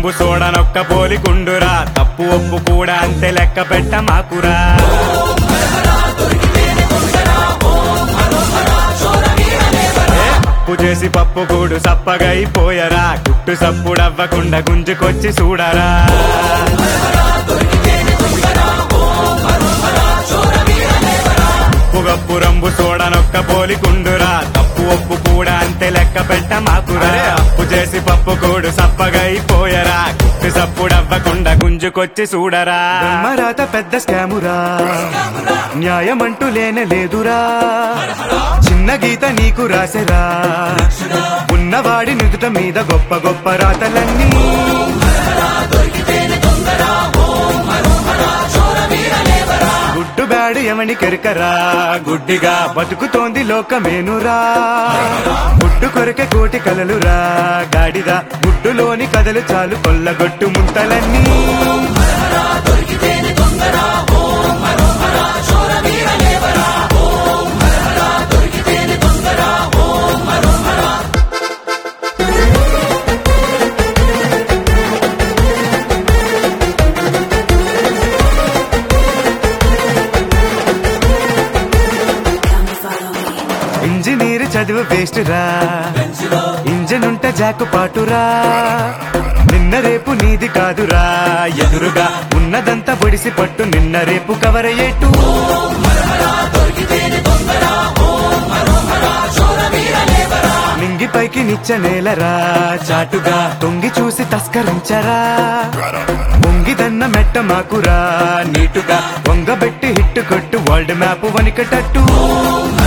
రంబు సోడనొక్క పోలికుండురా తప్పు ఒప్పు కూడా అంతే లెక్క పెట్ట మాకురా ఏ, అప్పు చేసి పప్పు కూడు సప్పగైపోయరా గుట్టు సప్పుడవ్వకుండా గుంజుకొచ్చి చూడరా ఉప్పు రంబు చూడనొక్క పోలికుండురా తప్పు ఒప్పు కూడా అంతే లెక్క పెట్ట మాకురా అప్పు చేసి పప్పు కూడు సప్పగైపోయరా గుట్టు సప్పుడవ్వకుండా గుంజుకొచ్చి చూడరా మరాత పెద్ద స్కామురా న్యాయమంటూ లేనే లేదురా చిన్న గీత నీకు రాసెరా ఉన్నవాడి నుదుట మీద గొప్ప గొప్ప రాతలన్నీ గుడ్డు బ్యాడు ఎవని కెరకరా గుడ్డిగా బతుకుతోంది లోకమేనురా గుడ్డు కొరకే కోటి కలలురా గాడిద గుడ్డులోని కథలు చాలు కొల్లగొట్టు ముంతలన్నీ ఇంజనీర్ చదువు వేస్ట్ రా ఇంజన్ ఉంటే జాకు పాటురా నిన్న రేపు నీది కాదురా ఎదురుగా ఉన్నదంతా పొడిసి పట్టు నిన్న రేపు కవరయ్యేట్టు నింగి పైకి నిచ్చ నేలరా చాటుగా తొంగి చూసి తస్కరించరా పొంగిదన్న మెట్ట మాకురా నీటుగా వంగబెట్టి హిట్టు కొట్టు వరల్డ్ మ్యాప్ వనికటట్టు